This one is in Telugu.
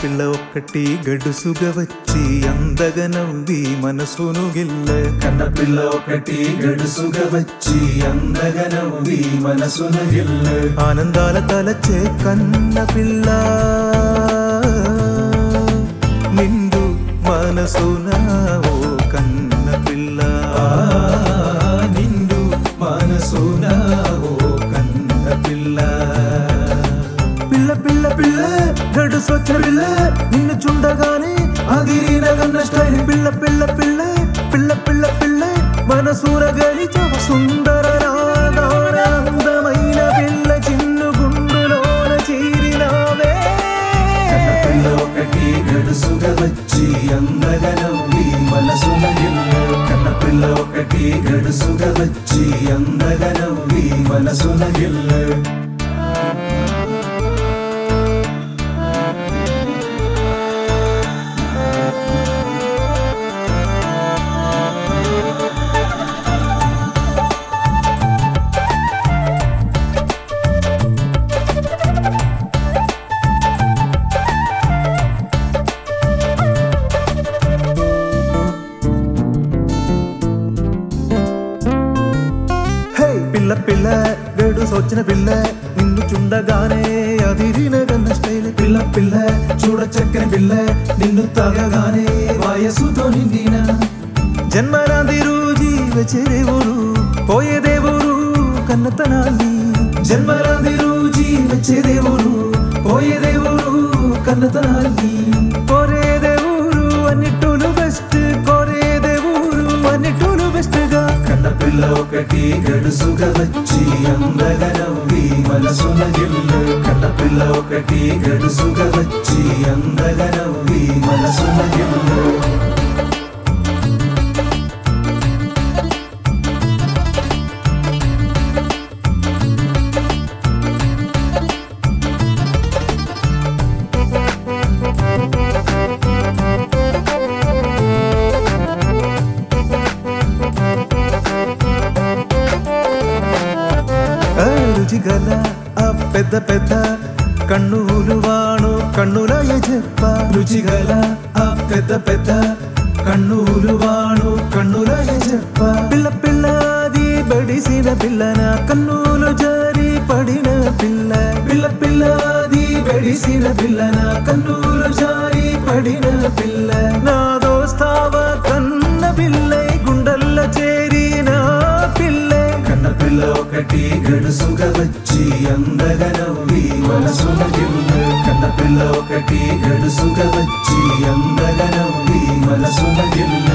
పిల్ల ఒక్కటి గడుసుగా వచ్చి అందగా నవ్వి మనసును గిల్ల కన్నపిల్ల ఒకటి గడుసుగా వచ్చి అందగా నవ్వి మనసున గిల్ల ఆనందాల తలచే కన్న పిల్ల నిండు మనసున ఓ కన్న పిల్ల ఆ నిండు మనసున ఓ కన్న పిల్ల పిల్ల పిల్ల పిల్ల గడుసొచ్చిన పిల్ల నిన్ను చూడగానే అదిరిన కన్న స్టైల్ పిల్ల పిల్ల పిల్ల పిల్ల పిల్ల పిల్ల మనసూర గలిచ సుందర రాగాన అందమైన పిల్ల చిన్ను గుండులోన చీరినావే కన్నపిల్ల ఒకటి గడుసుగా వచ్చి అందగా నవ్వి మనసున గిల్ల కన్నపిల్ల ఒకటి గడుసుగా వచ్చి అందగా నవ్వి మనసున గిల్ల హే పిల్ల పిల్ల గడు సొచ్చిన పిల్ల నిన్ను చుండగానే అదిరిన కన్న స్టైల్ పిల్ల పిల్ల చూడ చక్కని పిల్ల నిన్ను తాగగానే వయసుతో నిండిన జన్మరాంది రూజీ వచ్చేదేవురు పోయేదేవురు కన్నతనాన్ని జన్మరాది రోజీ వచ్చే దేవుడు పోయే దేవుడు కన్నతనాన్ని కోరేదేవురు అన్నిట్టులు బెస్ట్ కోరేదేవురు అన్నిట్టులు బెస్ట్ గా కన్నపిల్ల ఒకటి గడుసుగా వచ్చి అందగా నవ్వి మనసున గిల్లు కన్నపిల్ల ఒకటి గడుసుగా వచ్చి అందగా నవ్వి మనసున గిల్లు ఆ రుచిగల ఆ పెద్ద పెద్ద కన్నులు వాణు కన్నులయ చెప్ప రుచిగల ఆ పెద్ద పెద్ద కన్నులు వాడు కన్నులయ చెప్ప పిల్ల పిల్లది బడిసిన పిల్లన కన్నులు జారి పడిన పిల్ల పిల్ల పిల్లది బెడిసిన పిల్లన కన్నులు జారి పడిన పిల్ల నా దోస్తావ కన్న పిల్లై గుండెల్ల చేరిన పిల్లే కన్న పిల్ల ఒకటి గడుసుగా వచ్చి అందగా నవ్వి మనసున గిల్లు కన్న పిల్ల ఒకటి గడుసుగా వచ్చి అందగా నవ్వి మనసున గిల్లు